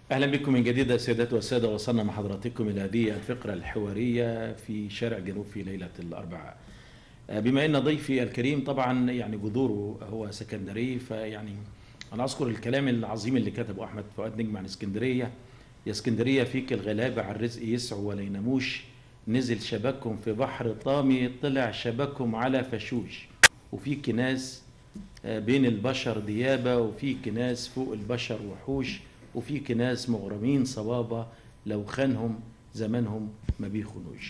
اهلا بكم من جديد السيدات والساده وصلنا مع حضراتكم الى هذه الفقره الحواريه في شارع جنوب في ليله الاربعاء. آه، بما ان ضيفي الكريم طبعا يعني جذوره هو سكندري فيعني انا اذكر الكلام العظيم اللي كتبه احمد فؤاد نجم عن اسكندريه يا اسكندريه فيك الغلابه على الرزق يسعوا ولا يناموش نزل شبكهم في بحر طامي طلع شبكهم على فشوش وفيك ناس آه، بين البشر ديابه وفيك ناس فوق البشر وحوش وفيك ناس مغرمين صبابة لو خانهم زمانهم ما بيخونوش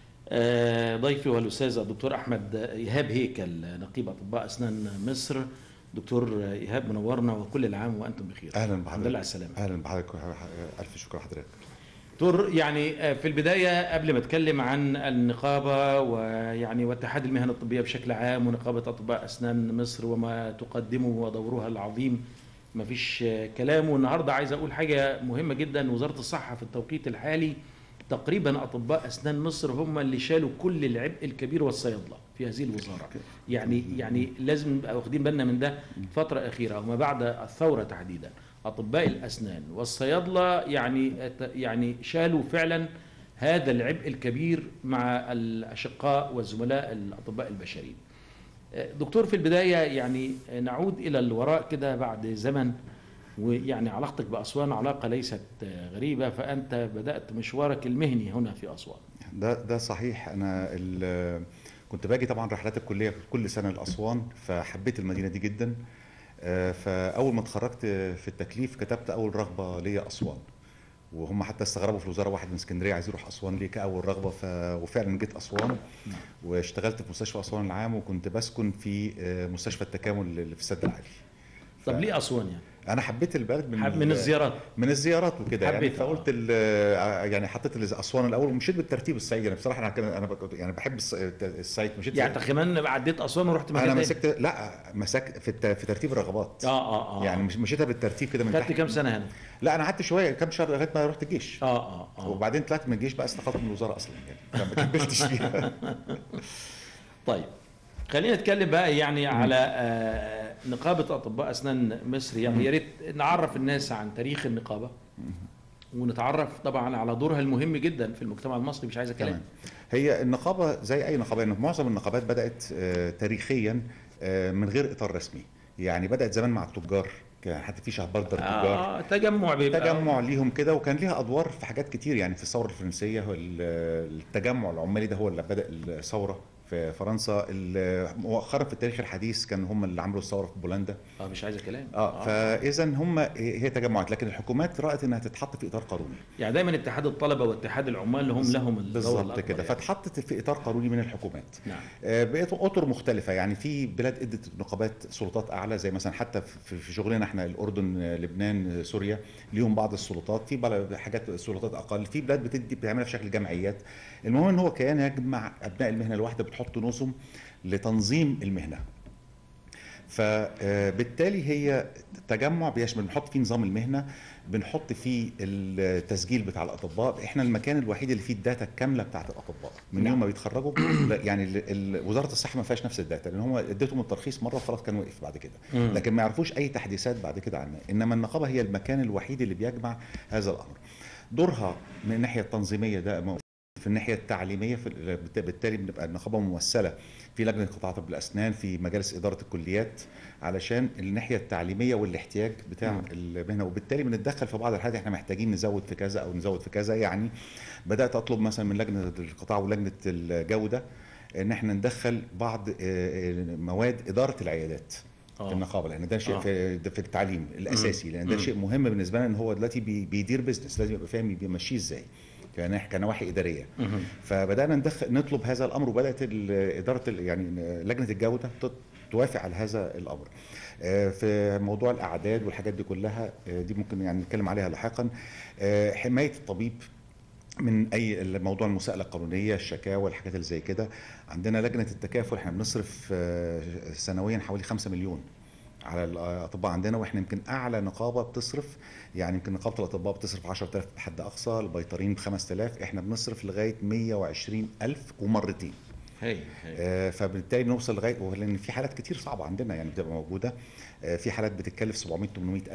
آه، ضيفي هو الأستاذ الدكتور أحمد إيهاب هيكل نقيب أطباء أسنان مصر دكتور إيهاب منورنا وكل العام وأنتم بخير اهلا الحمد بحضرتك لله على السلامة اهلا بحضرتك الف شكر لحضرتك دكتور يعني آه، في البداية قبل ما أتكلم عن النقابة ويعني واتحاد المهن الطبية بشكل عام ونقابة أطباء أسنان مصر وما تقدمه ودورها العظيم مفيش آه، كلام والنهاردة عايز أقول حاجة مهمة جدا وزارة الصحة في التوقيت الحالي تقريبا أطباء أسنان مصر هم اللي شالوا كل العبء الكبير والصيادلة في هذه الوزارة يعني يعني لازم نبقى واخدين بالنا من ده فترة أخيرة وما بعد الثورة تحديدا أطباء الأسنان والصيادلة يعني يعني شالوا فعلا هذا العبء الكبير مع الأشقاء والزملاء الأطباء البشريين دكتور في البداية يعني نعود إلى الوراء كده بعد زمن ويعني علاقتك بأسوان علاقة ليست غريبة فأنت بدأت مشوارك المهني هنا في أسوان ده ده صحيح انا ال- كنت باجي طبعا رحلات الكليه كل سنه لاسوان فحبيت المدينه دي جدا آه، فاول ما اتخرجت في التكليف كتبت اول رغبه ليا اسوان وهم حتى استغربوا في الوزاره واحد من اسكندريه عايز يروح اسوان ليه كاول رغبه ف... وفعلا جيت اسوان واشتغلت في مستشفى اسوان العام وكنت بسكن في آه، مستشفى التكامل اللي في السد العالي طب ليه أسوان يعني؟ انا حبيت البلد من حب ال- من الزيارات من الزيارات وكده يعني حبيت، فقلت ال- يعني حطيت اسوان الاول ومشيت بالترتيب الصعيدي انا بصراحه انا كان- انا بك- يعني بحب الص- الصعيد مشيت يعني انت كمان عديت أسوان ورحت مكان انا تاني؟ مسكت لا مسكت في الت- في ترتيب الرغبات اه اه اه يعني مش مشيتها بالترتيب كده من خدت تحت كام سنة هنا؟ لا انا قعدت شويه كام شهر لغايه ما رحت الجيش اه اه اه وبعدين طلعت من الجيش بقى استقلت من الوزاره اصلا يعني فما كملتش فيها طيب خلينا نتكلم بقى يعني على آه، نقابة أطباء أسنان مصر يعني يا ريت نعرف الناس عن تاريخ النقابة ونتعرف طبعا على دورها المهم جدا في المجتمع المصري مش عايز تمام كلام هي النقابه زي اي نقابه يعني معظم النقابات بدات آه، تاريخيا آه، من غير اطار رسمي يعني بدات زمان مع التجار كان حتى في شهبردر تجار آه تجمع بيبقى تجمع ليهم كده وكان ليها ادوار في حاجات كتير يعني في الثوره الفرنسيه هو ال- التجمع العمالي ده هو اللي بدا الثوره في فرنسا ال- مؤخرا في التاريخ الحديث كان هم اللي عملوا الثوره في بولندا اه مش عايز كلام اه فاذا هم هي تجمعات لكن الحكومات رأت انها تتحط في اطار قانوني يعني دايما اتحاد الطلبة واتحاد العمال هم لهم الدور بالظبط الأكبر كده يعني. فاتحطت في اطار قانوني من الحكومات نعم آه، بقت اطر مختلفه يعني في بلاد ادت نقابات سلطات اعلى زي مثلا حتى في في شغلنا احنا الاردن آه، لبنان آه، سوريا ليهم بعض السلطات في بلد حاجات سلطات اقل في بلاد بتدي بتعملها في شكل جمعيات المهم ان هو كيان يجمع ابناء المهنه الواحده بتحط نظم لتنظيم المهنه فبالتالي هي تجمع بيشمل بنحط فيه نظام المهنه بنحط فيه التسجيل بتاع الاطباء احنا المكان الوحيد اللي فيه الداتا الكامله بتاعت الاطباء من يوم ما بيتخرجوا لا، يعني ال- ال- وزاره الصحه ما فيهاش نفس الداتا لان هم اديتهم الترخيص مره خلاص كان وقف بعد كده مم. لكن ما يعرفوش اي تحديثات بعد كده عنها انما النقابه هي المكان الوحيد اللي بيجمع هذا الامر دورها من الناحيه التنظيميه ده م- في الناحيه التعليميه في ال- بالت- بالتالي بنبقى النقابه ممثله في لجنه قطاع طب الاسنان في مجالس اداره الكليات علشان الناحيه التعليميه والاحتياج بتاع مم. المهنه وبالتالي بنتدخل في بعض الحالات احنا محتاجين نزود في كذا او نزود في كذا يعني بدات اطلب مثلا من لجنه القطاع ولجنه الجوده ان احنا ندخل بعض آه، آه، مواد اداره العيادات آه. في النقابه لان ده شيء آه. في ده في التعليم الاساسي لان ده مم. شيء مهم بالنسبه لنا ان هو دلوقتي بي- بيدير بيزنس لازم يبقى فاهم بيمشيه ازاي كناح- كنواحي اداريه مهم. فبدانا ندخل نطلب هذا الامر وبدات ال- اداره ال- يعني لجنه الجوده تت- توافق على هذا الامر آه، في موضوع الاعداد والحاجات دي كلها آه، دي ممكن يعني نتكلم عليها لاحقا آه، حمايه الطبيب من اي موضوع المساءله القانونيه الشكاوى الحاجات اللي زي كده عندنا لجنه التكافل احنا بنصرف آه، سنويا حوالي 5 مليون على الاطباء عندنا واحنا يمكن اعلى نقابه بتصرف يعني يمكن نقابه الاطباء بتصرف 10000 بحد اقصى البيطريين ب 5000 احنا بنصرف لغايه 120000 ومرتين هي هي آه، فبالتالي بنوصل لغايه لان في حالات كتير صعبه عندنا يعني بتبقى موجوده آه، في حالات بتتكلف 700 800 الف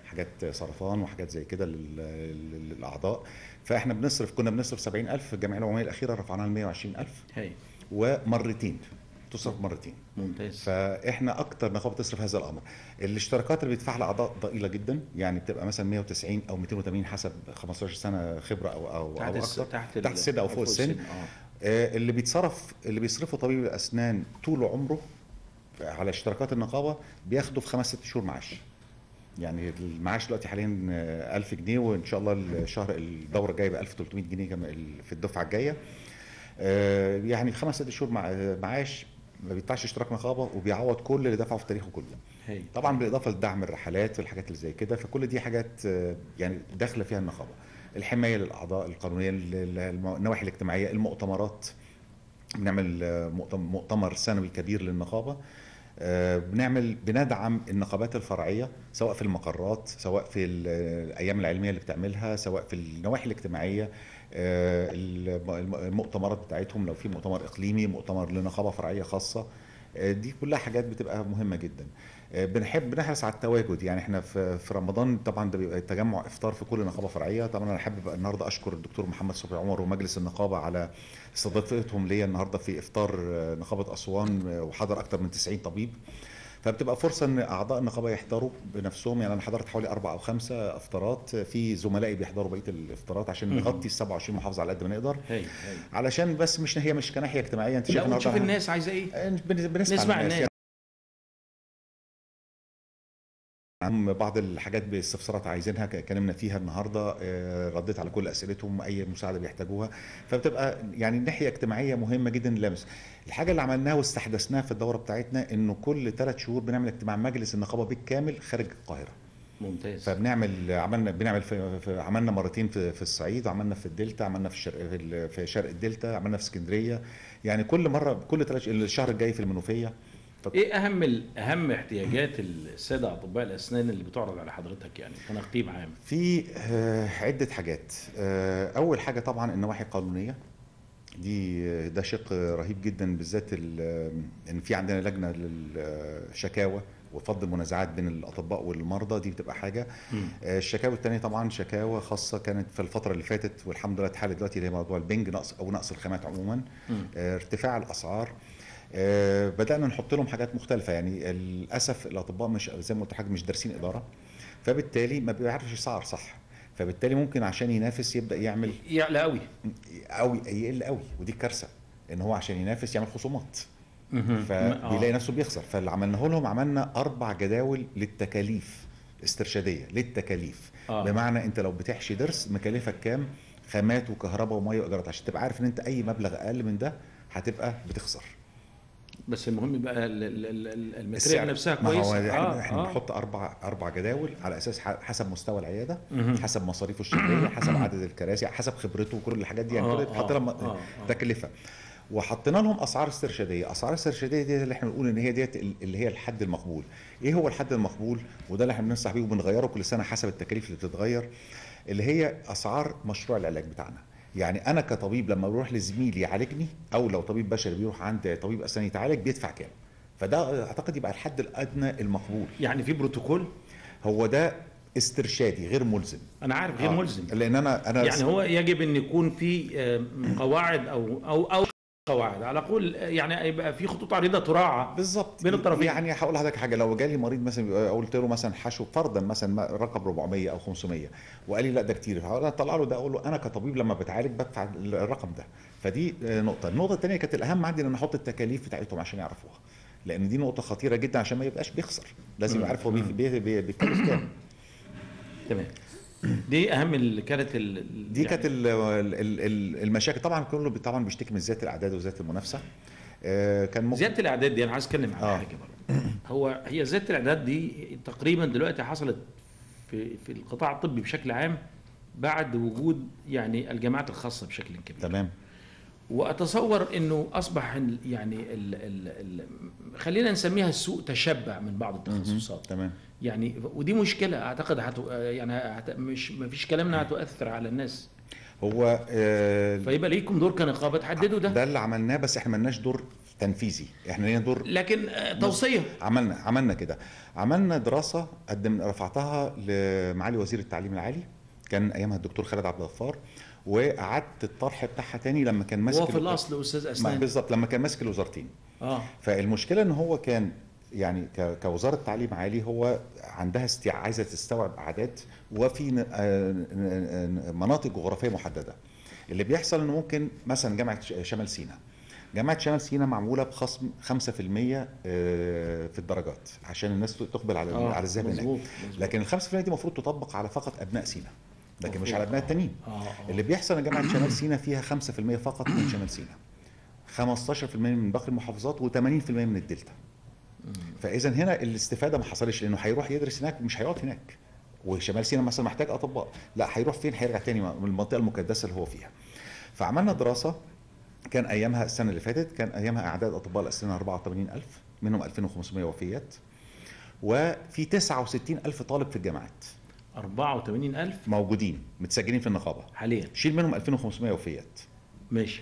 حاجات سرطان وحاجات زي كده لل- لل- للاعضاء فاحنا بنصرف كنا بنصرف 70000 في الجمعيه العموميه الاخيره رفعناها ل 120000 هاي ومرتين تصرف مرتين ممتاز فاحنا اكتر نقابه تصرف هذا الامر الاشتراكات اللي بيدفعها الاعضاء ضئيله جدا يعني بتبقى مثلا 190 او 280 حسب 15 سنه خبره او او, تحت أو الس- اكتر تحت ال- تحت السن او فوق السن اه آه، اللي بيتصرف اللي بيصرفه طبيب الاسنان طول عمره على اشتراكات النقابه بياخده في خمس ست شهور معاش يعني المعاش دلوقتي حاليا آه، 1000 جنيه وان شاء الله الشهر الدوره الجايه ب 1300 جنيه كما ال- في الدفعه الجايه آه، يعني خمس ست شهور مع- معاش ما بيدفعش اشتراك نقابه وبيعوض كل اللي دفعه في تاريخه كله هاي طبعا بالاضافه لدعم الرحلات والحاجات اللي زي كده فكل دي حاجات آه، يعني داخله فيها النقابه الحمايه للاعضاء القانونيه ال- ال- الم- النواحي الاجتماعيه المؤتمرات بنعمل آه، مؤتم- مؤتمر سنوي كبير للنقابه آه، بنعمل بندعم النقابات الفرعيه سواء في المقرات سواء في ال- الايام العلميه اللي بتعملها سواء في النواحي الاجتماعيه آه، الم- الم- المؤتمرات بتاعتهم لو في مؤتمر اقليمي مؤتمر لنقابه فرعيه خاصه آه، دي كلها حاجات بتبقى مهمه جدا آه، بنحب بنحرص على التواجد يعني احنا في في رمضان طبعا ده بيبقى تجمع افطار في كل نقابه فرعيه طبعا انا حابب النهارده اشكر الدكتور محمد صبحي عمر ومجلس النقابه على استضافتهم ليا النهارده في افطار آه، نقابه اسوان آه، وحضر اكثر من 90 طبيب فبتبقى فرصه ان اعضاء النقابه يحضروا بنفسهم يعني انا حضرت حوالي اربع او خمسه افطارات في زملائي بيحضروا بقيه الافطارات عشان مم. نغطي ال 27 محافظه على قد ما نقدر هاي هاي علشان بس مش هي مش كناحيه اجتماعيه انت شايف لا وتشوف النهاردة- الناس عايزه ايه آه، بن- بنسمع, نسمع الناس. عن بعض الحاجات باستفسارات عايزينها ك- اتكلمنا فيها النهارده آه، رديت على كل اسئلتهم اي مساعده بيحتاجوها فبتبقى يعني ناحيه اجتماعيه مهمه جدا للمس الحاجه اللي عملناها واستحدثناها في الدوره بتاعتنا انه كل ثلاث شهور بنعمل اجتماع مجلس النقابه بالكامل خارج القاهره ممتاز فبنعمل عملنا بنعمل في, في عملنا مرتين في, في الصعيد وعملنا في الدلتا عملنا في الشرق في, ال- في شرق الدلتا عملنا في اسكندريه يعني كل مره كل ثلاث الشهر الجاي في المنوفيه ف- ايه اهم ال- اهم احتياجات الساده اطباء الاسنان اللي بتعرض على حضرتك يعني كنقيب عام في آه، عدة حاجات آه، أول حاجة طبعا النواحي القانونية دي آه، ده شق رهيب جدا بالذات ال- آه، ان في عندنا لجنه للشكاوى وفض المنازعات بين الاطباء والمرضى دي بتبقى حاجه مم. آه، الشكاوى الثانيه طبعا شكاوى خاصه كانت في الفتره اللي فاتت والحمد لله اتحلت دلوقتي اللي هي موضوع البنج نقص او نقص الخامات عموما مم. آه، ارتفاع الاسعار آه، بدانا نحط لهم حاجات مختلفه يعني للاسف الاطباء مش زي ما قلت لحضرتك مش دارسين اداره فبالتالي ما بيعرفش يسعر صح فبالتالي ممكن عشان ينافس يبدا يعمل يعلى قوي او يقل قوي ودي كارثه ان هو عشان ينافس يعمل خصومات مهم. فبيلاقي آه. نفسه بيخسر فاللي عملناه لهم عملنا اربع جداول للتكاليف استرشاديه للتكاليف آه. بمعنى انت لو بتحشي ضرس مكلفك كام خامات وكهرباء وميه وايجارات عشان تبقى عارف ان انت اي مبلغ اقل من ده هتبقى بتخسر بس المهم يبقى ال- ال- ال- ال- الماتريال السعر. نفسها ما هو كويسه احنا, احنا آه. بنحط اربع اربع جداول على اساس ح- حسب مستوى العياده مهم. حسب مصاريفه الشهريه حسب عدد الكراسي حسب خبرته وكل الحاجات دي يعني آه، كل بتحط آه، لها م- آه، آه. تكلفه وحطينا لهم اسعار استرشاديه اسعار استرشاديه دي اللي احنا بنقول ان هي ديت ال- اللي هي الحد المقبول ايه هو الحد المقبول وده اللي احنا بننصح بيه وبنغيره كل سنه حسب التكاليف اللي بتتغير اللي هي اسعار مشروع العلاج بتاعنا يعني انا كطبيب لما بروح لزميلي يعالجني او لو طبيب بشري بيروح عند طبيب اسنان يتعالج بيدفع كام فده اعتقد يبقى الحد الادنى المقبول يعني في بروتوكول هو ده استرشادي غير ملزم انا عارف غير آه، ملزم لان انا انا يعني هو يجب ان يكون في آه، قواعد او او او قواعد على اقول يعني يبقى في خطوط عريضه تراعى بالظبط بين الطرفين. يعني هقول لحضرتك حاجه لو جالي مريض مثلا قلت له مثلا حشو فرضا مثلا ما- رقم 400 او 500 وقال لي لا ده كتير هقول اطلع له ده اقول له انا كطبيب لما بتعالج بدفع الرقم ده فدي آه، نقطه النقطه الثانيه كانت الاهم عندي ان انا احط التكاليف بتاعتهم عشان يعرفوها لان دي نقطه خطيره جدا عشان ما يبقاش بيخسر لازم مم. يبقى عارف هو بي- بي- بي- بيتكلف كام تمام دي اهم اللي كانت ال- دي يعني كانت ال- ال- ال- المشاكل طبعا كله بي- طبعا بيشتكي من زياده الاعداد وزياده المنافسه آه، كان ممكن زياده الاعداد دي انا عايز اتكلم عن آه. حاجه برضه هو هي زياده الاعداد دي تقريبا دلوقتي حصلت في في القطاع الطبي بشكل عام بعد وجود يعني الجامعات الخاصه بشكل كبير تمام واتصور انه اصبح ال- يعني ال ال ال خلينا نسميها السوق تشبع من بعض التخصصات تمام يعني ودي مشكله اعتقد هتو يعني هت مش ما فيش كلامنا هتؤثر على الناس هو آه، فيبقى ليكم دور كنقابه تحددوا ده ده اللي عملناه بس احنا ملناش دور تنفيذي احنا لينا دور لكن آه، توصيه عملنا عملنا كده عملنا دراسه قدم رفعتها لمعالي وزير التعليم العالي كان ايامها الدكتور خالد عبد الغفار وقعدت الطرح بتاعها تاني لما كان ماسك هو في ال- الاصل استاذ ما- اسنان بالظبط لما كان ماسك الوزارتين اه فالمشكله ان هو كان يعني ك- كوزاره تعليم عالي هو عندها استيع عايزه تستوعب اعداد وفي ن- آه، ن- ن- مناطق جغرافيه محدده اللي بيحصل انه ممكن مثلا جامعه ش- شمال سيناء جامعه شمال سيناء معموله بخصم 5% آه، في الدرجات عشان الناس تقبل على آه، على الذهاب هناك مظبوط، مظبوط. لكن ال 5% دي المفروض تطبق على فقط ابناء سيناء لكن مش مفروض. على ابناء التانيين اه آه. اللي بيحصل ان جامعه شمال سيناء فيها 5% فقط من شمال سيناء 15% من باقي المحافظات و80% من الدلتا فاذا هنا الاستفاده ما حصلش لانه هيروح يدرس هناك مش هيقعد هناك وشمال سيناء مثلا محتاج اطباء لا هيروح فين هيرجع تاني من المنطقه المكدسه اللي هو فيها فعملنا دراسه كان ايامها السنه اللي فاتت كان ايامها اعداد اطباء الاسنان 84000 منهم 2500 وفيات وفي 69000 طالب في الجامعات 84000 موجودين متسجلين في النقابه حاليا شيل منهم 2500 وفيات ماشي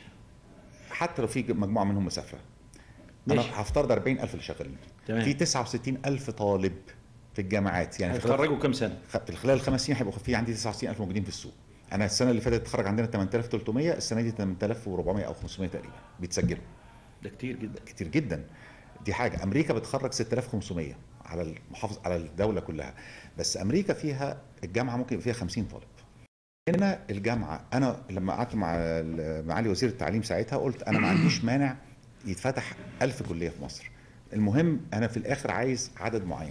حتى لو في مجموعه منهم مسافره انا ماشي. هفترض 40000 اللي شغالين تمام. في 69000 طالب في الجامعات يعني في خلال- هيتخرجوا كام سنه؟ في خلال الخمس سنين هيبقى في عندي 69000 موجودين في السوق انا السنه اللي فاتت اتخرج عندنا 8300 السنه دي 8400 او 500 تقريبا بيتسجلوا ده كتير جدا كتير جدا دي حاجه امريكا بتخرج 6500 على المحافظ على الدوله كلها بس امريكا فيها الجامعه ممكن يبقى فيها 50 طالب هنا الجامعه انا لما قعدت مع ال- معالي وزير التعليم ساعتها قلت انا ما عنديش مانع يتفتح ألف كليه في مصر المهم انا في الاخر عايز عدد معين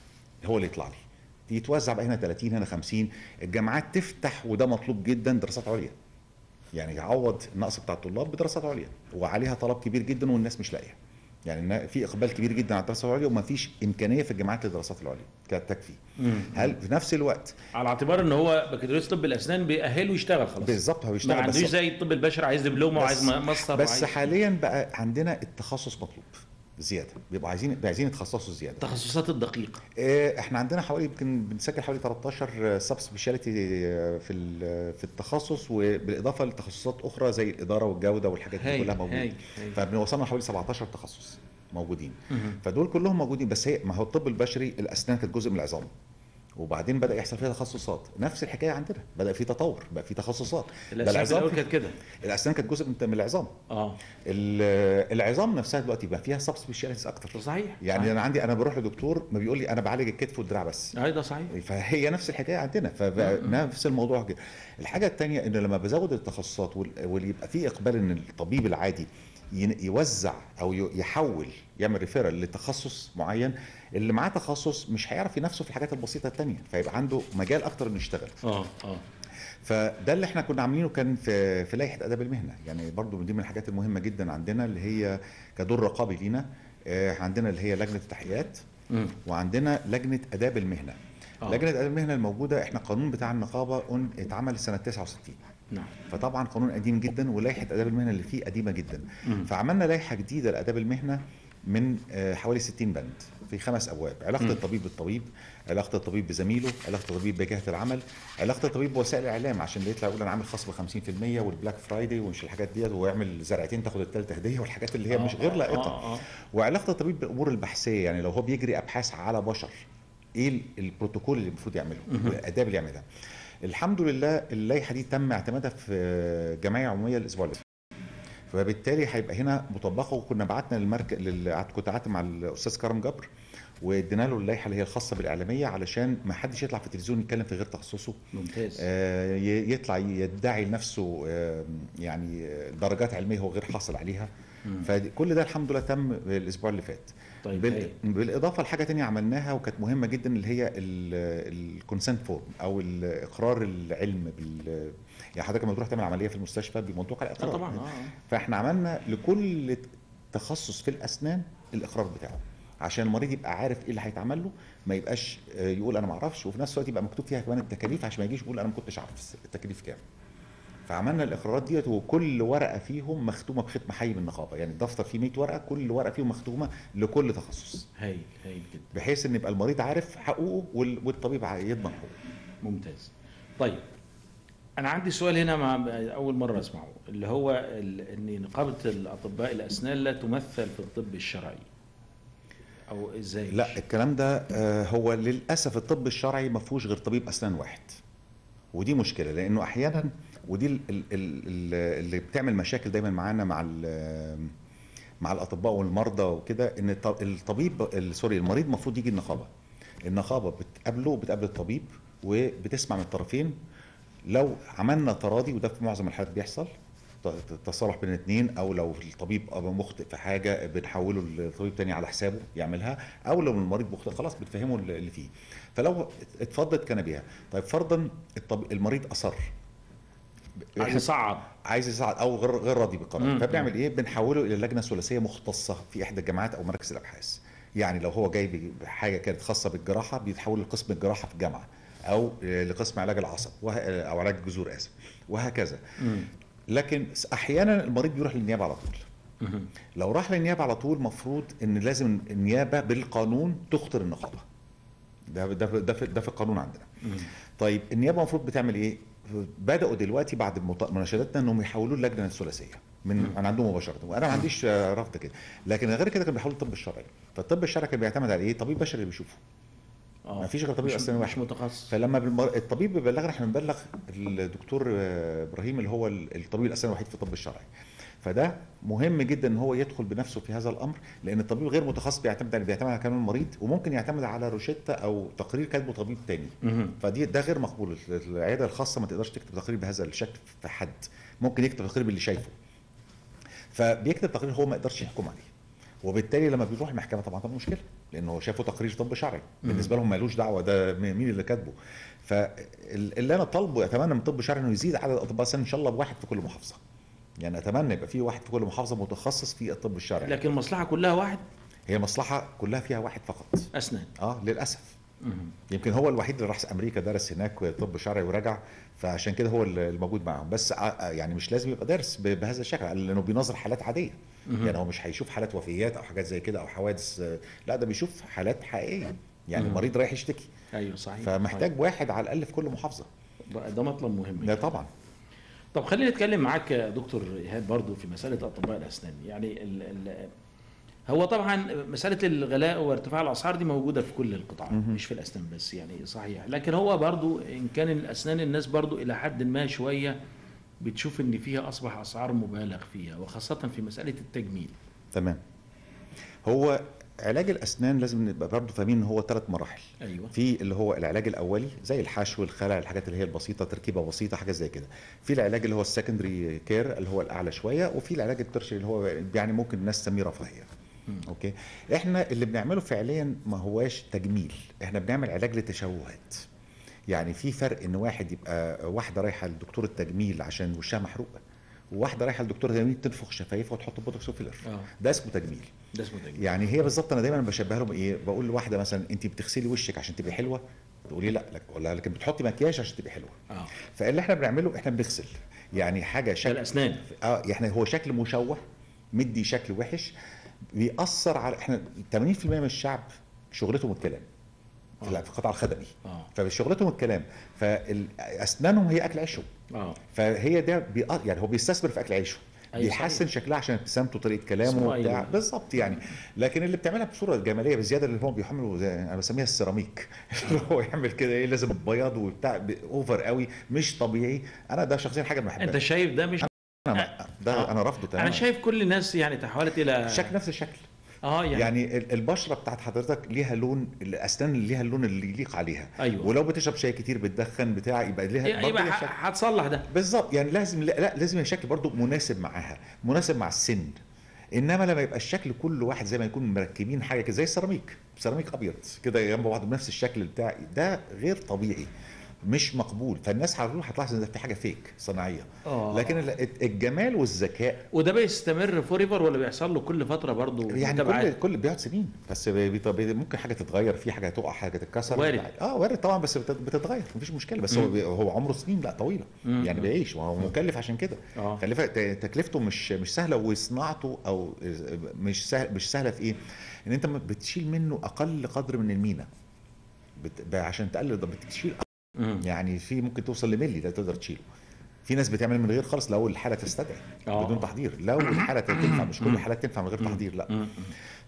هو اللي يطلع لي يتوزع بقى هنا 30 هنا 50 الجامعات تفتح وده مطلوب جدا دراسات عليا يعني يعوض النقص بتاع الطلاب بدراسات عليا وعليها طلب كبير جدا والناس مش لاقيه يعني إن في اقبال كبير جدا على الدراسات العليا وما فيش امكانيه في الجامعات للدراسات العليا كانت تكفي هل في نفس الوقت على اعتبار ان هو بكالوريوس طب الاسنان بيأهله يشتغل خلاص بالظبط هو ما يشتغل عندوش بس زي الطب البشري عايز دبلومه وعايز بس- ماستر بس وعايز حاليا بقى عندنا التخصص مطلوب زياده بيبقوا عايزين بيبقوا عايزين يتخصصوا زياده التخصصات الدقيقه آه، احنا عندنا حوالي يمكن بنسجل حوالي 13 سب سبيشاليتي في ال- في التخصص وبالاضافه لتخصصات اخرى زي الاداره والجوده والحاجات دي هايل، كلها موجوده هايل، هايل. فبنوصلنا حوالي 17 تخصص موجودين مهم. فدول كلهم موجودين بس هي ما هو الطب البشري الاسنان كانت جزء من العظام وبعدين بدا يحصل فيها تخصصات نفس الحكايه عندنا بدا في تطور بقى في تخصصات ده الاسنان في الاول كانت كده الاسنان كانت جزء من من العظام اه ال- العظام نفسها دلوقتي بقى فيها سب سبيشاليتيز اكتر صحيح يعني صحيح. انا عندي انا بروح لدكتور ما بيقول لي انا بعالج الكتف والدراع بس اي ده صحيح فهي نفس الحكايه عندنا فنفس الموضوع كده الحاجه الثانيه ان لما بزود التخصصات وال- واللي يبقى في اقبال ان الطبيب العادي ين- يوزع او ي- يحول يعمل ريفيرال لتخصص معين اللي معاه تخصص مش هيعرف ينافسه في الحاجات البسيطه الثانيه فيبقى عنده مجال اكتر انه يشتغل اه اه فده اللي احنا كنا عاملينه كان في في لائحه اداب المهنه يعني برضو دي من الحاجات المهمه جدا عندنا اللي هي كدور رقابي لينا آه، عندنا اللي هي لجنه التحقيقات مم. وعندنا لجنه اداب المهنه آه. لجنه اداب المهنه الموجوده احنا القانون بتاع النقابه قن- اتعمل سنه 69 نعم فطبعا قانون قديم جدا ولائحه اداب المهنه اللي فيه قديمه جدا مم. فعملنا لائحه جديده لاداب المهنه من آه، حوالي 60 بند في خمس ابواب علاقه مم. الطبيب بالطبيب علاقه الطبيب بزميله علاقه الطبيب بجهه العمل علاقه الطبيب بوسائل الاعلام عشان اللي يطلع يقول انا عامل خصم 50% والبلاك فرايداي ومش الحاجات ديت ويعمل زرعتين تاخد الثالثه هديه والحاجات اللي هي مش آه، غير آه، لائقه آه، آه. وعلاقه الطبيب بالامور البحثيه يعني لو هو بيجري ابحاث على بشر ايه ال- البروتوكول اللي المفروض يعمله والاداب اللي يعملها الحمد لله اللائحه دي تم اعتمادها في جمعيه عموميه الاسبوع اللي فات فبالتالي هيبقى هنا مطبقه وكنا بعتنا للمركز لل... كنت قعدت مع الاستاذ كرم جبر وادينا له اللائحه اللي هي الخاصه بالاعلاميه علشان ما حدش يطلع في التلفزيون يتكلم في غير تخصصه ممتاز آه، ي- يطلع يدعي لنفسه آه، يعني آه، درجات علميه هو غير حاصل عليها مم. فكل ده الحمد لله تم الاسبوع اللي فات طيب بال... هايل. بالاضافه لحاجه تانية عملناها وكانت مهمه جدا اللي هي الكونسنت فورم او الاقرار العلم بال يعني حضرتك لما بتروح تعمل عمليه في المستشفى بيمضوك على اه اقرار طبعا اه آه. فاحنا عملنا لكل تخصص في الاسنان الاقرار بتاعه عشان المريض يبقى عارف ايه اللي هيتعمل له ما يبقاش آه، يقول انا ما اعرفش وفي نفس الوقت يبقى مكتوب فيها كمان التكاليف عشان ما يجيش يقول انا ما كنتش عارف التكاليف كام فعملنا الاقرارات ديت وكل ورقه فيهم مختومه بختم حي من النقابه يعني الدفتر فيه 100 ورقه كل ورقه فيهم مختومه لكل تخصص هايل هايل جدا بحيث ان يبقى المريض عارف حقوقه وال- والطبيب ع- يضمن حقوقه ممتاز طيب انا عندي سؤال هنا مع اول مره اسمعه اللي هو ال- ان نقابه الاطباء الاسنان لا تمثل في الطب الشرعي او ازاي لا الكلام ده آه، هو للاسف الطب الشرعي ما فيهوش غير طبيب اسنان واحد ودي مشكله لانه احيانا ودي ال- ال- ال- اللي بتعمل مشاكل دايما معانا مع ال- مع الاطباء والمرضى وكده ان الط- الطبيب ال- سوري المريض المفروض يجي النقابه النقابه بتقابله بتقابل الطبيب وبتسمع من الطرفين لو عملنا تراضي وده في معظم الحالات بيحصل ت- ت- تصالح بين الاثنين او لو الطبيب أبقى مخطئ في حاجه بنحوله لطبيب تاني على حسابه يعملها او لو المريض مخطئ خلاص بتفهمه اللي فيه فلو اتفضت كان بها طيب فرضا الطب... المريض اصر عايز يصعب عايز يساعد او غير غير راضي بالقرار مم. فبنعمل ايه بنحوله الى لجنه ثلاثيه مختصه في احدى الجامعات او مركز الابحاث يعني لو هو جاي بحاجه كانت خاصه بالجراحه بيتحول لقسم الجراحه في الجامعه او لقسم علاج العصب وه... او علاج الجذور اسف وهكذا مم. لكن احيانا المريض بيروح للنيابه على طول مهم. لو راح للنيابه على طول مفروض ان لازم النيابه بالقانون تخطر النقابه ده ده ده في, ده في القانون عندنا مم. طيب النيابه المفروض بتعمل ايه بداوا دلوقتي بعد مط- مناشداتنا انهم يحولوا اللجنه الثلاثيه من من عندهم مباشره وانا ما عنديش آه، رفض كده لكن غير كده كانوا بيحولوا الطب الشرعي فالطب الشرعي كان بيعتمد على ايه طبيب بشري اللي بيشوفه اه ما فيش غير طبيب مش- اسنان مش واحد متخصص فلما بالمر... الطبيب بيبلغنا احنا بنبلغ الدكتور آه، ابراهيم اللي هو ال- الطبيب الاسنان الوحيد في الطب الشرعي فده مهم جدا ان هو يدخل بنفسه في هذا الامر لان الطبيب غير متخصص بيعتمد على بيعتمد على كلام المريض وممكن يعتمد على روشته او تقرير كاتبه طبيب تاني مهم. فدي ده غير مقبول العياده الخاصه ما تقدرش تكتب تقرير بهذا الشكل في حد ممكن يكتب تقرير باللي شايفه فبيكتب تقرير هو ما يقدرش يحكم عليه وبالتالي لما بيروح المحكمه طبعا طبعا مشكله لانه هو شافه تقرير طب شرعي بالنسبه لهم مالوش دعوه ده مين اللي كاتبه فاللي انا طالبه اتمنى من الطب الشرعي انه يزيد عدد الاطباء السنة ان شاء الله بواحد في كل محافظه يعني اتمنى يبقى في واحد في كل محافظه متخصص في الطب الشرعي لكن المصلحه كلها واحد هي مصلحه كلها فيها واحد فقط اسنان اه للاسف مهم. يمكن هو الوحيد اللي راح امريكا درس هناك طب شرعي ورجع فعشان كده هو الموجود معاهم بس ع- يعني مش لازم يبقى دارس ب- بهذا الشكل لانه بينظر حالات عاديه مهم. يعني هو مش هيشوف حالات وفيات او حاجات زي كده او حوادث آه، لا ده بيشوف حالات حقيقيه يعني مم. المريض رايح يشتكي ايوه صحيح فمحتاج واحد على الاقل في كل محافظه طيب. ده مطلب مهم ده طبعا طب خلينا نتكلم معاك يا دكتور ايهاب برضو في مساله اطباء الاسنان يعني ال ال هو طبعا مساله الغلاء وارتفاع الاسعار دي موجوده في كل القطاعات مهم. مش في الاسنان بس يعني صحيح لكن هو برضو ان كان الاسنان الناس برضو الى حد ما شويه بتشوف ان فيها اصبح اسعار مبالغ فيها وخاصه في مساله التجميل تمام هو علاج الاسنان لازم نبقى برضه فاهمين ان هو ثلاث مراحل ايوه في اللي هو العلاج الاولي زي الحشو الخلع الحاجات اللي هي البسيطه تركيبه بسيطه حاجات زي كده في العلاج اللي هو السكندري كير اللي هو الاعلى شويه وفي العلاج الترشري اللي هو يعني ممكن الناس تسميه رفاهيه مم. اوكي احنا اللي بنعمله فعليا ما هواش تجميل احنا بنعمل علاج لتشوهات يعني في فرق ان واحد يبقى واحده رايحه لدكتور التجميل عشان وشها محروق وواحده رايحه لدكتور التجميل تنفخ شفايفها وتحط بوتوكس وفيلر اه ده اسمه تجميل ده اسمه تجميل يعني هي بالظبط انا دايما بشبهها لهم ايه بقول لواحده مثلا انت بتغسلي وشك عشان تبقي حلوه تقولي لا لك ولا لكن بتحطي مكياج عشان تبقي حلوه اه فاللي احنا بنعمله احنا بنغسل يعني حاجه ده شكل الاسنان اه يعني هو شكل مشوه مدي شكل وحش بيأثر على احنا 80% من الشعب شغلتهم الكلام في آه. في القطاع الخدمي اه فشغلتهم الكلام فاسنانهم هي اكل عيشهم اه فهي ده بيق... يعني هو بيستثمر في اكل عيشه أيوة بيحسن شكلها عشان ابتسامته طريقه كلامه اسمه وبتاع أيوة. بالظبط يعني لكن اللي بتعملها بصوره جماليه بزياده اللي هو بيحملوا زي انا بسميها السيراميك اللي هو يعمل كده ايه لازم بياض وبتاع ب- اوفر قوي مش طبيعي انا ده شخصيا حاجه ما انت بحبهاش شايف ده مش انا ده آه. انا رافضه تماما انا شايف كل الناس يعني تحولت الى شكل نفس الشكل اه يعني, يعني يعني ال- البشره بتاعت حضرتك ليها لون الاسنان اللي ليها اللون اللي يليق عليها ايوه ولو بتشرب شاي كتير بتدخن بتاع يبقى ليها برضه يبقى ليها ح- شكل. هتصلح ده بالظبط يعني لازم لا, لا لازم الشكل برضو مناسب معاها مناسب مع السن انما لما يبقى الشكل كل واحد زي ما يكون مركبين حاجه كده زي السيراميك سيراميك ابيض كده جنب بعض بنفس الشكل بتاعي ده غير طبيعي مش مقبول فالناس هتروح هتلاحظ ان ده في حاجه فيك صناعيه اه لكن ال- الجمال والذكاء وده بيستمر فوريفر ولا بيحصل له كل فتره برضه يعني كل متابعات؟ كل بيقعد سنين بس بي- بي- ممكن حاجه تتغير في حاجه تقع حاجه تتكسر وارد. اه وارد طبعا بس بت- بتتغير مفيش مشكله بس هو مم. بي- هو عمره سنين لا طويله مم. يعني بيعيش وهو مكلف عشان كده اه خلي ت- تكلفته مش مش سهله وصناعته او مش سهل مش سهله في ايه؟ ان انت بتشيل منه اقل قدر من المينا بت... ب- عشان تقلل ده بتشيل مم. يعني في ممكن توصل لملي ده تقدر تشيله في ناس بتعمل من غير خالص لو الحاله تستدعي آه. بدون تحضير لو الحاله تنفع مش كل الحالات تنفع من غير تحضير لا مم.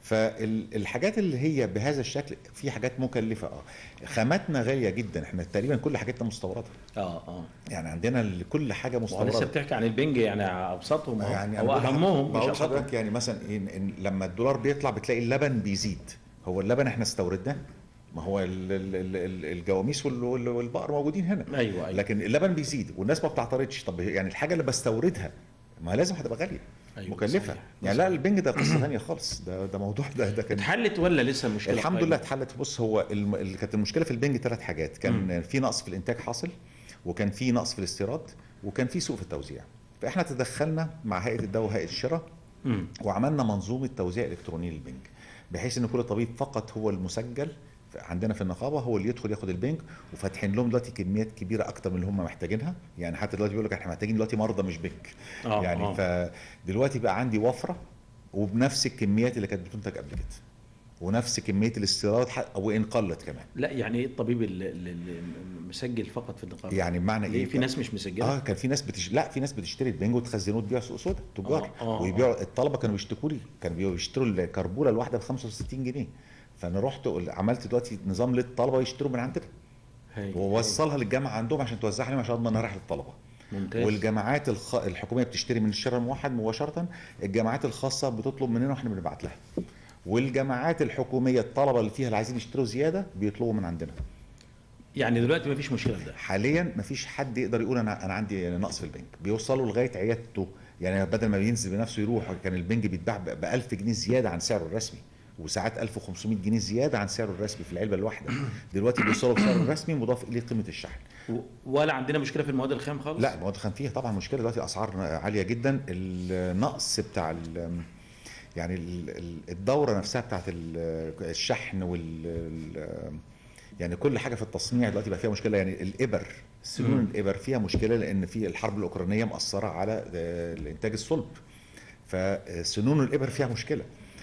فالحاجات اللي هي بهذا الشكل في حاجات مكلفه اه خاماتنا غاليه جدا احنا تقريبا كل حاجاتنا مستورده اه اه يعني عندنا ال- كل حاجه ولسه مستورده بتحكي عن البنج يعني ابسطهم أهو. يعني او أنا بقول اهمهم لحضرتك- مش بقول ابسطهم لحضرتك يعني مثلا إن, إن لما الدولار بيطلع بتلاقي اللبن بيزيد هو اللبن احنا استوردناه ما هو ال- ال- ال- ال- الجواميس وال- وال- والبقر موجودين هنا ايوه ايوه لكن اللبن بيزيد والناس ما بتعترضش طب يعني الحاجه اللي بستوردها ما لازم هتبقى غاليه أيوة، مكلفه صحيح. يعني لا البنج ده قصه ثانيه خالص ده ده موضوع ده ده كان اتحلت ولا لسه المشكله الحمد قائمة؟ لله اتحلت بص هو الم... اللي كانت المشكله في البنج ثلاث حاجات كان في نقص في الانتاج حاصل وكان في نقص في الاستيراد وكان في سوء في التوزيع فاحنا تدخلنا مع هيئه الدواء وهيئه الشراء مم. وعملنا منظومه توزيع الكتروني للبنج بحيث ان كل طبيب فقط هو المسجل في- عندنا في النقابه هو اللي يدخل ياخد البنج وفاتحين لهم دلوقتي كميات كبيره اكتر من اللي هم محتاجينها يعني حتى دلوقتي بيقول لك احنا محتاجين دلوقتي مرضى مش بنج آه، يعني آه. فدلوقتي بقى عندي وفره وبنفس الكميات اللي كانت بتنتج قبل كده ونفس كميه الاستيراد ح- وان قلت كمان لا يعني ايه الطبيب اللي, اللي اللي مسجل فقط في النقابه يعني بمعنى ليه ايه في ناس مش مسجله اه كان في ناس بتش... لا في ناس بتشتري البنج وتخزنه وتبيع سوق سودا تجار آه، آه، ويبيعوا الطلبه كانوا بيشتكوا لي كانوا بيشتروا الكربوله الواحده ب 65 جنيه فانا رحت قل- عملت دلوقتي نظام للطلبه يشتروا من عندنا هاي. ووصلها للجامعه عندهم عشان توزعها عليهم عشان اضمن انها رايحه للطلبه ممتاز والجامعات الخ... الحكوميه بتشتري من الشارع الموحد مباشره الجامعات الخاصه بتطلب مننا واحنا بنبعت لها والجامعات الحكوميه الطلبه اللي فيها اللي عايزين يشتروا زياده بيطلبوا من عندنا يعني دلوقتي ما فيش مشكله في ده حاليا مفيش حد يقدر يقول انا انا عندي نقص في البنك بيوصلوا لغايه عيادته يعني بدل ما بينزل بنفسه يروح كان البنج بيتباع ب 1000 جنيه زياده عن سعره الرسمي وساعات 1500 جنيه زياده عن سعره الرسمي في العلبه الواحده دلوقتي بيوصلوا بسعره الرسمي مضاف اليه قيمه الشحن و- ولا عندنا مشكله في المواد الخام خالص لا المواد الخام فيها طبعا مشكله دلوقتي اسعار عاليه جدا النقص بتاع ال- يعني ال- ال- الدوره نفسها بتاعت ال- الشحن وال ال- يعني كل حاجه في التصنيع دلوقتي بقى فيها مشكله يعني الابر سنون مم. الابر فيها مشكله لان في الحرب الاوكرانيه مأثره على الانتاج الصلب فسنون الابر فيها مشكله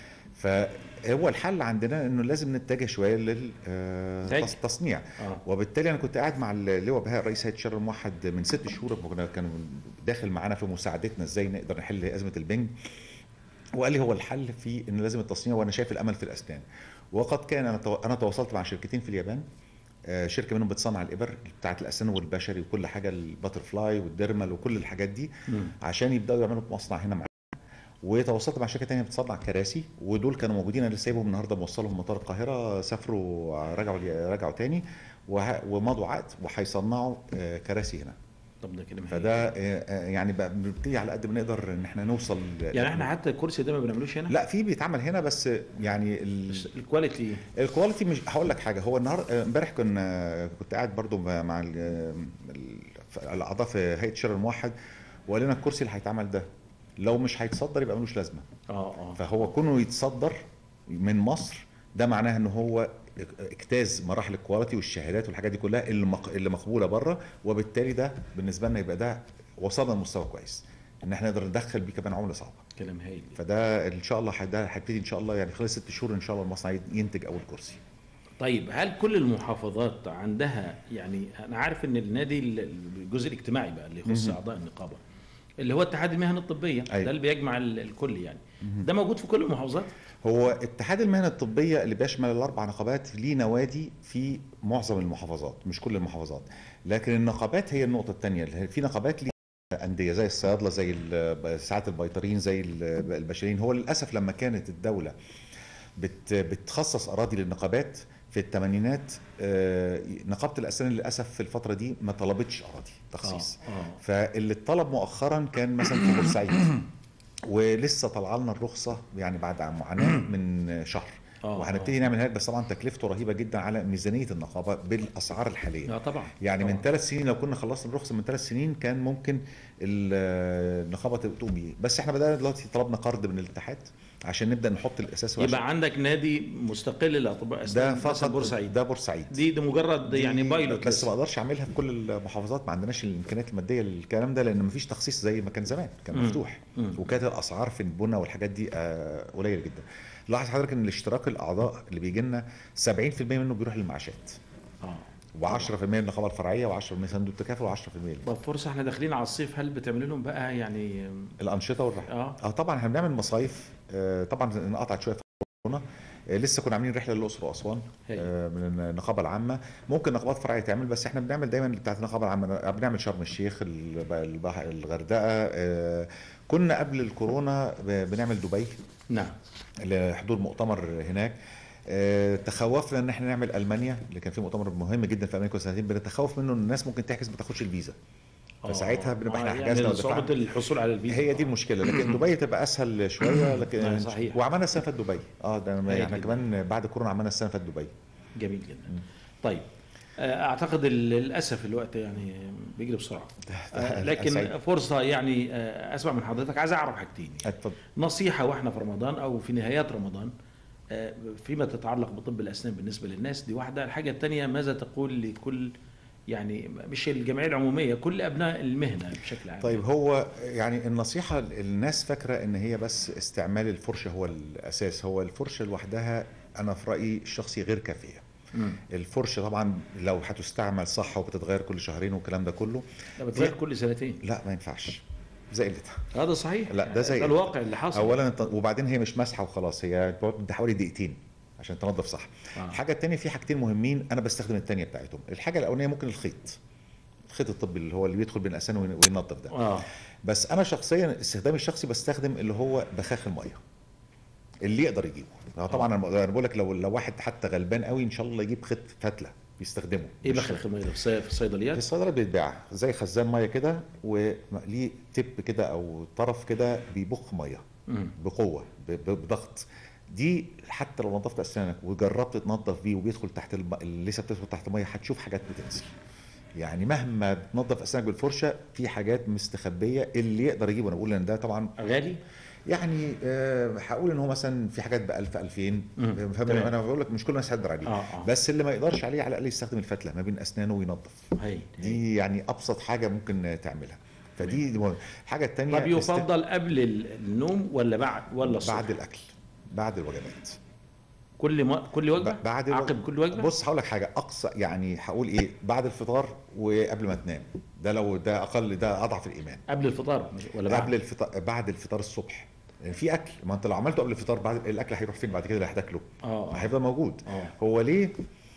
فهو الحل عندنا انه لازم نتجه شويه إنتاج. للتصنيع اه وبالتالي انا كنت قاعد مع اللواء بهاء رئيس هيئه الشر الموحد من ست شهور كنا كان داخل معانا في مساعدتنا ازاي نقدر نحل ازمه البنج وقال لي هو الحل في ان لازم التصنيع وانا شايف الامل في الاسنان وقد كان انا تو- انا تواصلت مع شركتين في اليابان آه، شركه منهم بتصنع الابر بتاعه الاسنان والبشري وكل حاجه الباتر فلاي والديرمال وكل الحاجات دي مم. عشان يبداوا يعملوا مصنع هنا معانا وتواصلت مع شركه تانية بتصنع كراسي ودول كانوا موجودين انا لسه سايبهم النهارده موصلهم مطار القاهره سافروا رجعوا رجعوا تاني وه- ومضوا عقد وهيصنعوا آه، كراسي هنا طب ده كده مهم. فده آه، آه، يعني بقى بنبتدي على قد ما نقدر ان احنا نوصل يعني احنا حتى الكرسي ده ما بنعملوش هنا لا في بيتعمل هنا بس يعني ال- بس الكواليتي الكواليتي مش هقول لك حاجه هو النهارده امبارح كنا كنت قاعد برضو مع ال- ال- الاعضاء في هيئه الشر الموحد وقال لنا الكرسي اللي هيتعمل ده لو مش هيتصدر يبقى ملوش لازمه اه اه فهو كونه يتصدر من مصر ده معناه ان هو اجتاز مراحل الكواليتي والشهادات والحاجات دي كلها اللي مق- اللي مقبوله بره وبالتالي ده بالنسبه لنا يبقى ده وصلنا لمستوى كويس ان احنا نقدر ندخل بيه كمان عمله صعبه كلام هايل فده ان شاء الله ح- ده هيبتدي ان شاء الله يعني خلال ست شهور ان شاء الله المصنع ينتج اول كرسي طيب هل كل المحافظات عندها يعني انا عارف ان النادي ال- الجزء الاجتماعي بقى اللي يخص مهم. اعضاء النقابه اللي هو اتحاد المهن الطبيه أيوة. ده اللي بيجمع ال- الكل يعني ده موجود في كل المحافظات هو اتحاد المهن الطبيه اللي بيشمل الاربع نقابات ليه نوادي في معظم المحافظات مش كل المحافظات لكن النقابات هي النقطه الثانيه في نقابات ليه انديه زي الصيادله زي ال- ساعات البيطريين زي ال- البشريين هو للاسف لما كانت الدوله بت بتخصص اراضي للنقابات في الثمانينات آه، نقابه الاسنان للاسف في الفتره دي ما طلبتش اراضي تخصيص اه اه فاللي اتطلب مؤخرا كان مثلا في بورسعيد ولسه طلع لنا الرخصه يعني بعد معاناه من شهر آه، وهنبتدي نعمل هناك بس طبعا تكلفته رهيبه جدا على ميزانيه النقابه بالاسعار الحاليه اه طبعا يعني من طبعاً. ثلاث سنين لو كنا خلصنا الرخصه من ثلاث سنين كان ممكن ال- النقابه تقوم بيه بس احنا بدانا دلوقتي طلبنا قرض من الاتحاد عشان نبدا نحط الاساس وعشان- يبقى عندك نادي مستقل للاطباء ده أسنان مثلاً فقط بورسعيد ده بورسعيد دي ده مجرد دي- يعني بايلوت بس لسه. ما اقدرش اعملها في كل المحافظات ما عندناش الامكانيات الماديه للكلام ده لان ما فيش تخصيص زي ما كان زمان كان مم. مفتوح مم. وكانت الاسعار في البنى والحاجات دي آه، قليله جدا لاحظ حضرتك ان الاشتراك الاعضاء اللي بيجي لنا 70% منه بيروح للمعاشات اه و10% من النقابه الفرعيه و10% من صندوق التكافل و10% طب فرصه احنا داخلين على الصيف هل بتعملوا لهم بقى يعني الانشطه والرحلات اه اه طبعا احنا بنعمل مصايف آه طبعا انقطعت شويه في كورونا آه لسه كنا عاملين رحله للاقصر واسوان هاي. آه من النقابه العامه ممكن نقابات فرعيه تعمل بس احنا بنعمل دايما بتاعت النقابه العامه بنعمل شرم الشيخ الب- البح- الغردقه آه كنا قبل الكورونا ب- بنعمل دبي نعم لحضور مؤتمر هناك آه، تخوفنا ان احنا نعمل المانيا اللي كان في مؤتمر مهم جدا في امريكا سنتين بنتخوف منه ان الناس ممكن تحجز ما تاخدش الفيزا فساعتها بنبقى احنا يعني حجزنا صعوبة ودفعنا الحصول على الفيزا هي دي المشكله لكن دبي تبقى اسهل شويه آه، لكن صحيح. وعملنا السنه اللي فاتت دبي اه ده هايل احنا جدا. كمان بعد كورونا عملنا السنه اللي فاتت دبي جميل جدا طيب آه، اعتقد ال- للاسف الوقت يعني بيجري بسرعه آه، لكن سعيد. فرصه يعني آه، اسمع من حضرتك عايز اعرف حاجتين يعني. اتفضل نصيحه واحنا في رمضان او في نهايات رمضان آه، فيما تتعلق بطب الاسنان بالنسبه للناس دي واحده الحاجه الثانيه ماذا تقول لكل يعني مش الجمعيه العموميه كل ابناء المهنه بشكل عام طيب هو يعني النصيحة الناس فاكرة ان هي بس استعمال الفرشة هو الاساس هو الفرشة لوحدها انا في رأيي الشخصي غير كافية مم. الفرشة طبعا لو هتستعمل صح وبتتغير كل شهرين والكلام ده كله ده بتغير كل سنتين لا ما ينفعش زي قلتها هذا صحيح لا، ده زي- ده الواقع اللي حصل اولا انت وبعدين هي مش مسحة وخلاص هي بتقعد حوالي دقيقتين عشان تنظف صح آه. الحاجة التانية في حاجتين مهمين انا بستخدم التانية بتاعتهم الحاجة الاولانية ممكن الخيط الخيط الطبي اللي هو اللي بيدخل بين الاسنان وين- وينظف ده اه بس انا شخصيا استخدامي الشخصي بستخدم اللي هو بخاخ الميه اللي يقدر يجيبه لا طبعا انا أنا بقول لك لو لو واحد حتى غلبان قوي ان شاء الله يجيب خيط فتله بيستخدمه ايه مش- بخل الخميره في الصي- في في الصيدليات الصيدليه بيتباع زي خزان ميه كده وليه تب كده او طرف كده بيبخ ميه مم. بقوه ب- ب- بضغط دي حتى لو نظفت اسنانك وجربت تنظف بيه وبيدخل تحت الم... لسه بتدخل تحت الميه هتشوف حاجات بتنزل يعني مهما تنظف اسنانك بالفرشه في حاجات مستخبيه اللي يقدر يجيبه انا بقول ان ده طبعا غالي يعني آه، هقول ان هو مثلا في حاجات ب 1000 2000 مم. فاهم تمام. انا بقول لك مش كل الناس هيقدر عليه آه، آه. بس اللي ما يقدرش عليه على الاقل يستخدم الفتله ما بين اسنانه وينظف هي هي. دي يعني ابسط حاجه ممكن تعملها فدي دي مهمة. الحاجه الثانيه طب يفضل قبل ال- النوم ولا بعد ولا الصبح بعد الاكل بعد الوجبات كل ما كل وجبه ب- بعد الوجبة. عقب كل وجبه بص هقول لك حاجه اقصى يعني هقول ايه بعد الفطار وقبل ما تنام ده لو ده اقل ده اضعف الايمان قبل الفطار مش- ولا بعد قبل الفطار بعد الفطار الصبح يعني في اكل ما انت لو عملته قبل الفطار بعد الاكل هيروح فين بعد كده اللي هتاكله اه ما هيفضل موجود اه هو ليه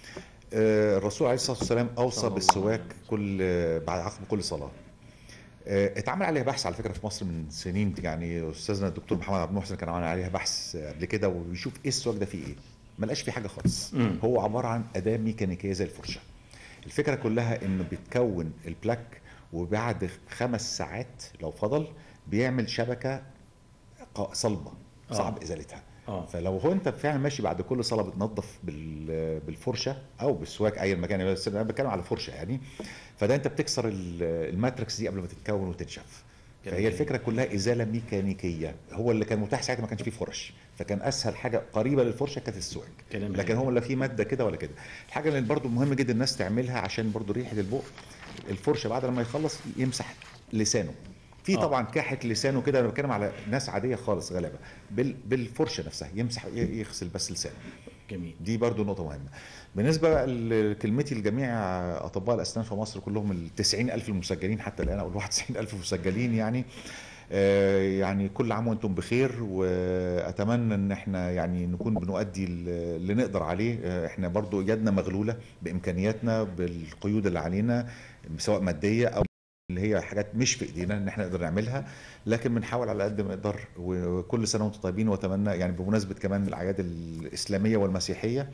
آه، الرسول عليه الصلاه والسلام اوصى صلى الله بالسواك عليه وسلم. كل آه، بعد عقب كل صلاه آه، اتعمل عليها بحث على فكره في مصر من سنين يعني استاذنا الدكتور محمد عبد المحسن كان عمل عليها بحث قبل كده وبيشوف ايه السواك ده فيه ايه ما لقاش فيه حاجه خالص مم. هو عباره عن اداه ميكانيكيه زي الفرشه الفكره كلها انه بيتكون البلاك وبعد خمس ساعات لو فضل بيعمل شبكه قا- صلبه آه. صعب ازالتها اه فلو هو انت فعلا ماشي بعد كل صلاه بتنظف بال- بالفرشه او بالسواك اي مكان بس انا بتكلم على فرشه يعني فده انت بتكسر ال- الماتريكس دي قبل ما تتكون وتنشف جميل. فهي الفكره كلها ازاله ميكانيكيه هو اللي كان متاح ساعتها ما كانش فيه فرش فكان اسهل حاجه قريبه للفرشه كانت السواك كلام لكن جميل. هو لا فيه ماده كده ولا كده الحاجه اللي برضو مهم جدا الناس تعملها عشان برضو ريحه البق الفرشه بعد لما يخلص يمسح لسانه في آه. طبعا كاحه لسانه كده انا بتكلم على ناس عاديه خالص غلابه بال بالفرشه نفسها يمسح ي- يغسل بس لسانه جميل دي برضو نقطه مهمه بالنسبه بقى لكلمتي لجميع اطباء الاسنان في مصر كلهم ال 90 الف المسجلين حتى الان او ال 91 الف مسجلين يعني آه، يعني كل عام وانتم بخير واتمنى ان احنا يعني نكون بنؤدي ال- اللي نقدر عليه آه، احنا برضو يدنا مغلوله بامكانياتنا بالقيود اللي علينا سواء ماديه او اللي هي حاجات مش في ايدينا ان احنا نقدر نعملها لكن بنحاول على قد ما نقدر وكل سنه وانتم طيبين واتمنى يعني بمناسبه كمان الاعياد الاسلاميه والمسيحيه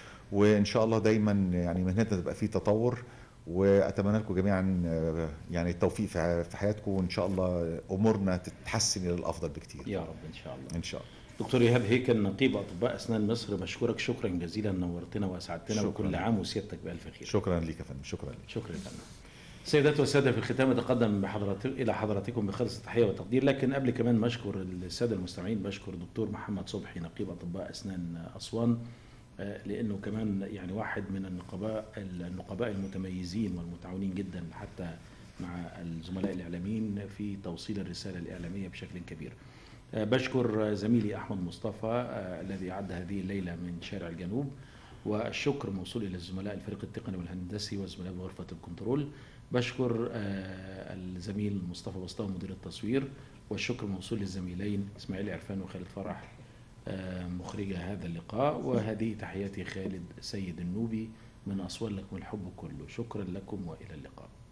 وان شاء الله دايما يعني مهنتنا تبقى فيه تطور واتمنى لكم جميعا آه، يعني التوفيق في في حياتكم وان شاء الله امورنا تتحسن الى الافضل بكتير يا رب ان شاء الله ان شاء الله دكتور ايهاب هيكل نقيب اطباء اسنان مصر بشكرك شكرا جزيلا نورتنا واسعدتنا شكراً. وكل عام وسيادتك بالف خير شكرا ليك يا فندم شكرا ليك شكرا لك سيداتي والساده في الختام اتقدم بحضرات الى حضراتكم بخالص التحيه والتقدير لكن قبل كمان ما اشكر الساده المستمعين بشكر دكتور محمد صبحي نقيب اطباء اسنان اسوان آه، لانه كمان يعني واحد من النقباء النقباء المتميزين والمتعاونين جدا حتى مع الزملاء الاعلاميين في توصيل الرساله الاعلاميه بشكل كبير. آه، بشكر زميلي احمد مصطفى آه، الذي اعد هذه الليله من شارع الجنوب والشكر موصول الى الزملاء الفريق التقني والهندسي والزملاء بغرفه الكنترول بشكر آه، الزميل مصطفى بسطاوي مدير التصوير والشكر موصول للزميلين اسماعيل عرفان وخالد فرح آه، مخرج هذا اللقاء وهذه تحياتي خالد سيد النوبي من أسوار لكم الحب كله شكرا لكم وإلى اللقاء